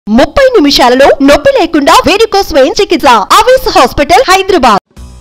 ముప్పై నిమిషాలలో నొప్పి లేకుండా వేడికో స్వయం చికిత్స ఆవేశ హాస్పిటల్ హైదరాబాద్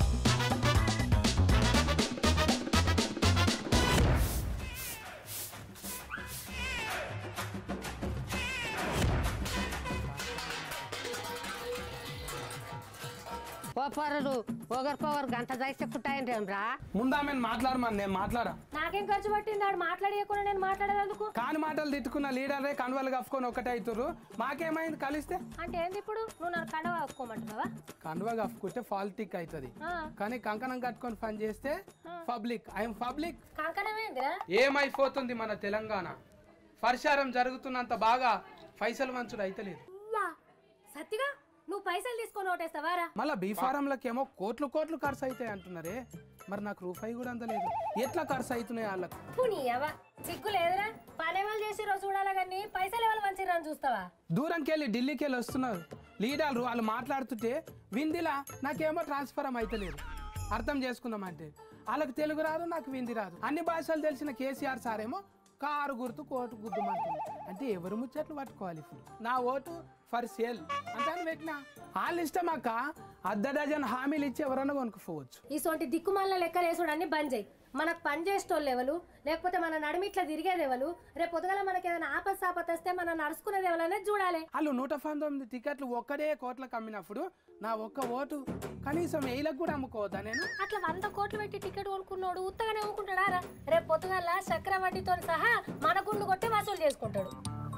ఓ పరుడు ఒకరి పవర్ గంట చేస్తే పుట్టాయంటేమ్రా ముందు ఆమెను మాట్లాడమని నేను మాట్లాడా నాకేం ఖర్చు పట్టింది ఆడు మాట్లాడేయకుండా నేను మాట్లాడేందుకు కాని మాటలు తిట్టుకున్న లీడరే కన్వలు కప్పుకొని ఒకటే అవుతుర్రు మాకేమైంది కలిస్తే అంటే ఏంది ఇప్పుడు నువ్వు నన్ను కండవ ఒప్పుకోమంటున్నావా కండువా కప్పుకుంటే ఫాల్టిక్ అవుతుంది ఆ, కానీ కంకణం కట్టుకొని పని చేస్తే పబ్లిక్ ఐఎమ్ పబ్లిక్ కంకణమేందిరా ఏమైపోతుంది మన తెలంగాణ పరిశారం జరుగుతున్నంత బాగా ఫైసల్ మంచుడు అయితలేదు ఉవ్వా, సత్తిగా నువ్వు పైసలు తీసుకొని ఓటేస్తావారా మళ్ళీ బీఫారంలకేమో కోట్లు కోట్లు ఖర్చు అవుతాయి అంటున్నారే మరి నాకు రూపాయి కూడా అందలేదు ఎట్లా ఖర్చు అవుతున్నాయి వాళ్ళకు పుని అవ సిగ్గు లేదురా పని వాళ్ళు చేసి రోజు చూడాలి కానీ పైసలు ఎవరు మంచిరా అని చూస్తావా దూరంకి వెళ్ళి ఢిల్లీకి వెళ్ళి వస్తున్నారు లీడర్లు వాళ్ళు మాట్లాడుతుంటే విందిలా నాకేమో ట్రాన్స్ఫర్ అయితలేదు అర్థం చేసుకుందామంటే వాళ్ళకి తెలుగు రాదు నాకు వింది రాదు అన్ని భాషలు తెలిసిన కేసీఆర్ సార్ ఏమో కారు గుర్తు కోటు గుద్దుమంటుంది అంటే ఎవరు ముచ్చట్లు పట్టుకోవాలి ఇప్పుడు నా ఓటు ఫర్ సేల్ అంటాను పెట్టినా వాళ్ళ ఇష్టం అక్క అర్ధ డజన్ హామీలు ఇచ్చి ఎవరన్నా కొనుక్కోవచ్చు ఇసొంటి దిక్కుమాల లెక్కలు వేసుడన్ని బంద్ చేయి మనకు పని చేసేటోళ్ళు ఎవరు లేకపోతే మన నడిమి ఇట్లా తిరిగేది ఎవరు రేపు పొద్దుగల మనకి ఏదైనా ఆపద సాపత వస్తే మనం నడుచుకునేది ఎవరనేది చూడాలి వాళ్ళు నూట పంతొమ్మిది టికెట్లు ఒక్కడే కోట్లకు అమ్మినప్పుడు నా ఒక్క ఓటు కనీసం వేలకు కూడా అమ్ముకోవద్దా నేను అట్లా వంద కోట్లు పెట్టి టికెట్ కొనుక్కున్నాడు ఉత్తగానే కొనుక్కుంటాడా రా? రేపు పొద్దుగల చక్రవడ్డీతో సహా మన గుండు కొట్టి వసూలు చేసుకుంటాడు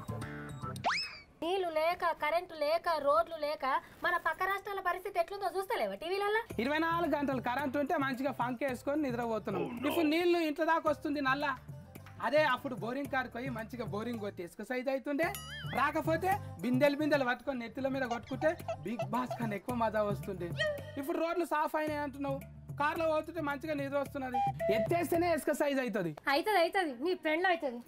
నీళ్లు లేక కరెంటు లేక రోడ్లు లేక మన పక్క రాష్ట్రాల పరిస్థితి ఎట్లుందో చూస్తలేవా టీవీలలో ఇరవై నాలుగు గంటలు కరెంట్ ఉంటే మంచిగా ఫంక్ వేసుకొని నిద్రపోతున్నాం ఇప్పుడు నీళ్లు ఇంట్లో దాకా వస్తుంది నల్ల అదే అప్పుడు బోరింగ్ కాడికి పోయి మంచిగా బోరింగ్ కొట్టి ఇసుక సైజ్ అవుతుండే రాకపోతే బిందెలు బిందెలు పట్టుకొని నెత్తుల మీద కొట్టుకుంటే బిగ్ బాస్ కన్నా ఎక్కువ మజా వస్తుంది ఇప్పుడు రోడ్లు సాఫ్ అయినాయి అంటున్నావు కార్లో పోతుంటే మంచిగా నిద్ర వస్తున్నది ఎత్తేస్తేనే ఇసుక సైజ్ అవుతుంది అవుతుంది అవుతుంది నీ ఫ్రెండ్ అవుతుంది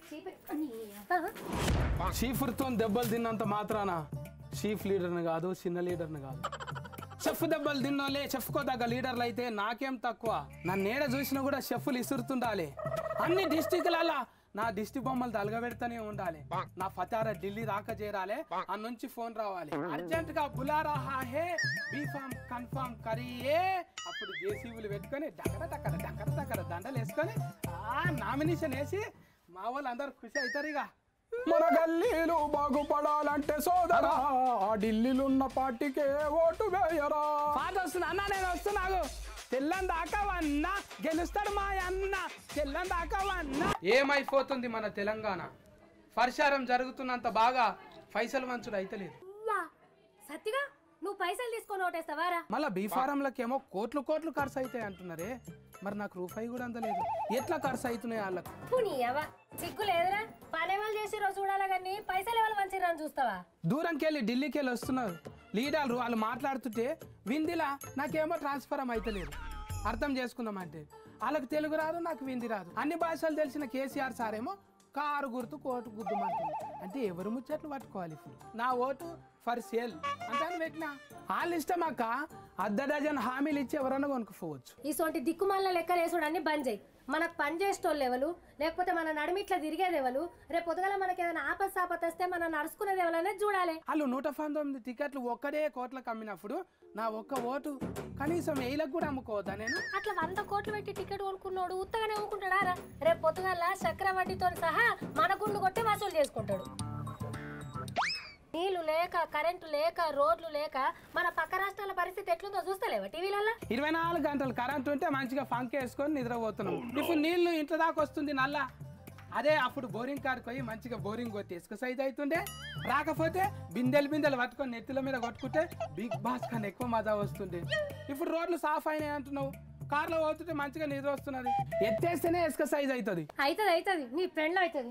షీఫ్తో దెబ్బలు తిన్నంత మాత్రాన షీఫ్ లీడర్ని కాదు చిన్న లీడర్ని కాదు చెఫ్ దెబ్బలు తిన్నోలే చెఫ్కో దగ్గర లీడర్లు అయితే నాకేం తక్కువ నా నేడ చూసినా కూడా చెఫ్లు ఇసురుతుండాలి అన్ని డిస్టిక్లలో నా దిష్టి బొమ్మలు తలగబెడతానే ఉండాలి నా ఫతారా ఢిల్లీ దాకా చేరాలి ఆ నుంచి ఫోన్ రావాలి అర్జెంట్ గా బులారా హే బీఫామ్ కన్ఫామ్ కరియే అప్పుడు జేసీబీలు పెట్టుకొని డక్కర డక్కర డక్కర డక్కర దండలు వేసుకొని ఆ నామినేషన్ వేసి మా వాళ్ళు అందరు ఖుషి అవుతారు ఇక మన గల్లీలు బాగుపడాలంటే సోదరా ఆ ఢిల్లీలో ఉన్న పార్టీకే ఓటు వేయరా పాట వస్తున్నా అన్న నేను వస్తున్నాను తెల్లం దాకా వన్నా గెలుస్తాడు మా అన్న తెల్లం దాకా వన్నా ఏమైపోతుంది మన తెలంగాణ పరిశారం జరుగుతున్నంత బాగా ఫైసల్ మంచుడు అయితలేదు సత్తిగా నువ్వు పైసలు తీసుకొని ఓటేస్తావారా మళ్ళీ బీఫారంలకేమో కోట్లు కోట్లు ఖర్చు అవుతాయి అంటున్నారే మరి నాకు రూపాయి కూడా అందలేదు ఎట్లా ఖర్చు అవుతున్నాయి వాళ్ళకు పుని అవ సిగ్గు లేదురా పని వాళ్ళు చేసి రోజు చూడాలి కానీ పైసలు ఎవరు మంచిరా అని చూస్తావా దూరంకి వెళ్ళి ఢిల్లీకి వెళ్ళి వస్తున్నారు లీడర్లు వాళ్ళు మాట్లాడుతుంటే విందిలా నాకేమో ట్రాన్స్ఫర్ అయితలేదు అర్థం చేసుకుందామంటే వాళ్ళకి తెలుగు రాదు నాకు వింది రాదు అన్ని భాషలు తెలిసిన కేసీఆర్ సార్ ఏమో కారు గుర్తు కోటు గుద్దుమంటుంది అంటే ఎవరు ముచ్చట్లు పట్టుకోవాలి ఇప్పుడు నా ఓటు ఫర్ సేల్ అంటాను పెట్టినా వాళ్ళ ఇష్టం అక్క అర్ధ డజన్ హామీలు ఇచ్చి ఎవరన్నా కొనుక్కోవచ్చు ఇసొంటి దిక్కుమాల లెక్కలు వేసుడన్ని బంద్ చేయి మనకు పని చేసేటోళ్ళు ఎవరు లేకపోతే మన నడిమి ఇట్లా తిరిగేది ఎవరు రేపు పొద్దుగల మనకి ఏదైనా ఆపద సాపత వస్తే మనం నడుచుకునేది ఎవరనేది చూడాలి వాళ్ళు నూట పంతొమ్మిది టికెట్లు ఒక్కడే కోట్లకు అమ్మినప్పుడు నా ఒక్క ఓటు కనీసం వేలకు కూడా అమ్ముకోవద్దా నేను అట్లా వంద కోట్లు పెట్టి టికెట్ కొనుక్కున్నాడు ఉత్తగానే కొనుక్కుంటాడా రా? రేపు పొద్దుగల చక్రవడ్డీతో సహా మన గుండు కొట్టి వసూలు చేసుకుంటాడు నీళ్లు లేక కరెంటు లేక రోడ్లు లేక మన పక్క రాష్ట్రాల పరిస్థితి ఎట్లుందో చూస్తలేవా టీవీలలో ఇరవై నాలుగు గంటలు కరెంట్ ఉంటే మంచిగా ఫంక్ వేసుకొని నిద్రపోతున్నాం ఇప్పుడు నీళ్లు ఇంట్లో దాకా వస్తుంది నల్ల అదే అప్పుడు బోరింగ్ కాడికి పోయి మంచిగా బోరింగ్ కొట్టి ఇసుక సైజ్ అవుతుండే రాకపోతే బిందెలు బిందెలు పట్టుకొని నెత్తుల మీద కొట్టుకుంటే బిగ్ బాస్ కన్నా ఎక్కువ మజా వస్తుంది ఇప్పుడు రోడ్లు సాఫ్ అయినాయి అంటున్నావు కార్లో పోతుంటే మంచిగా నిద్ర వస్తున్నది ఎత్తేస్తేనే ఇసుక సైజ్ అవుతుంది అవుతుంది అవుతుంది నీ ఫ్రెండ్ అవుతుంది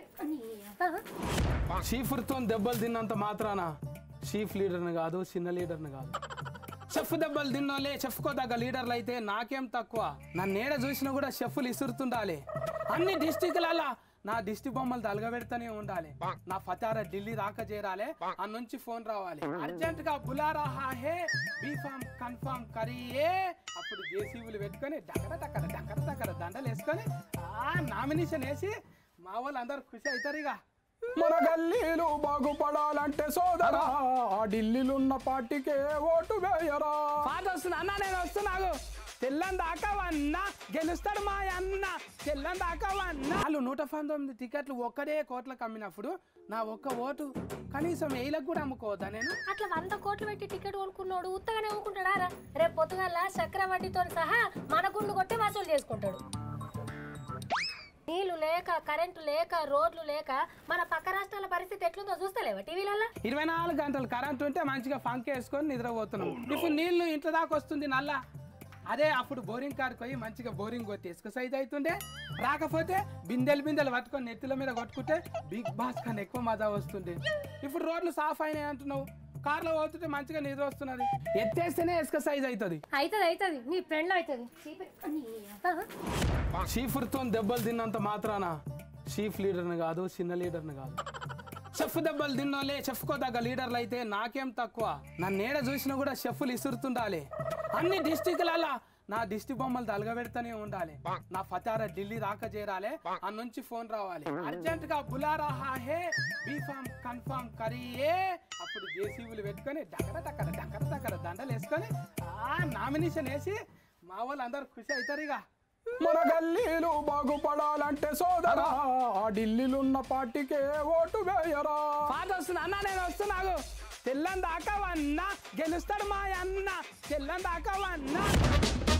షీఫ్తో దెబ్బలు తిన్నంత మాత్రాన షీఫ్ లీడర్ని కాదు చిన్న లీడర్ని కాదు చెఫ్ దెబ్బలు తిన్నోలే చెఫ్కో దగ్గర లీడర్లు అయితే నాకేం తక్కువ నా నేడ చూసినా కూడా చెఫ్లు ఇసురుతుండాలి అన్ని డిస్టిక్లలో నా దిష్టి బొమ్మలు తలగబెడతానే ఉండాలి నా ఫతారా ఢిల్లీ దాకా చేరాలి ఆ నుంచి ఫోన్ రావాలి అర్జెంట్ గా బులారా హే బీఫామ్ కన్ఫామ్ కరియే అప్పుడు జేసీబీలు పెట్టుకొని డక్కర డక్కర డక్కర డక్కర దండలు వేసుకొని ఆ నామినేషన్ వేసి మా వాళ్ళు అందరు ఖుషి అవుతారు ఇక మన గల్లీలు బాగుపడాలంటే సోదరా ఆ ఢిల్లీలున్న పార్టీకే ఓటు వేయరా పాత వస్తున్నా అన్న నేను వస్తున్నాగు తెల్లని దాకా వన్నా గెలుస్తాడు మా అన్న తెల్లని దాకా వన్నా వాళ్ళు నూట పంతొమ్మిది టికెట్లు ఒక్కడే కోట్లకు అమ్మినప్పుడు నా ఒక్క ఓటు కనీసం వేలకు కూడా అమ్ముకోవద్దా నేను అట్లా వంద కోట్లు పెట్టి టికెట్ కొనుక్కున్నాడు ఉత్తగానే ఊరుకుంటాడా రా? రేపు పొద్దుగాల చక్రవడ్డీతో సహా మన గుండు కొట్టి వసూలు చేసుకుంటాడు నీళ్లు లేక కరెంటు లేక రోడ్లు లేక మన పక్క రాష్ట్రాల పరిస్థితి ఎట్లుందో చూస్తలేవా టీవీలలో ఇరవై నాలుగు గంటలు కరెంట్ ఉంటే మంచిగా ఫంక్ వేసుకొని నిద్రపోతున్నాం ఇప్పుడు నీళ్లు ఇంట్లో దాకా వస్తుంది నల్ల అదే అప్పుడు బోరింగ్ కాడికి పోయి మంచిగా బోరింగ్ కొట్టి ఇసుక సైజ్ అవుతుండే రాకపోతే బిందెలు బిందెలు పట్టుకొని నెత్తిల మీద కొట్టుకుంటే బిగ్ బాస్ కన్నా ఎక్కువ మజా వస్తుండే ఇప్పుడు రోడ్లు సాఫ్ అయినాయి అంటున్నావు కార్లో పోతుంటే మంచిగా నిద్ర వస్తున్నది ఎత్తేస్తేనే ఇసుక సైజ్ అవుతుంది అవుతుంది అవుతుంది నీ ఫ్రెండ్ అవుతుంది షీఫ్తో దెబ్బలు తిన్నంత మాత్రాన షీఫ్ లీడర్ని కాదు చిన్న లీడర్ని కాదు చెఫ్ దెబ్బలు తిన్నోలే చెఫ్కోదగ్గ లీడర్లు అయితే నాకేం తక్కువ నా నేడ చూసినా కూడా చెఫ్లు ఇసురుతుండాలి అన్ని డిస్టిక్లల్లా నా దిష్టి బొమ్మలు తలగబెడతానే ఉండాలి నా ఫతారా ఢిల్లీ రాక చేరాలి ఆ నుంచి ఫోన్ రావాలి అర్జెంట్ గా బులారా హే బీఫామ్ కన్ఫామ్ కరియే అప్పుడు జేసీబీలు పెట్టుకొని డక్కర డక్కర డక్కర డక్కర దండలు వేసుకొని ఆ నామినేషన్ వేసి మా వాళ్ళు అందరు ఖుషి అవుతారు ఇక మన గల్లీలు బాగుపడాలంటే సోదరా ఆ ఢిల్లీలున్న పార్టీకే ఓటు వేయరా పాత వస్తున్నా అన్న నేను వస్తున్నాగు తెల్లని దాకా వన్నా గెలుస్తాడు మా అన్న తెల్లని దాకా వన్నా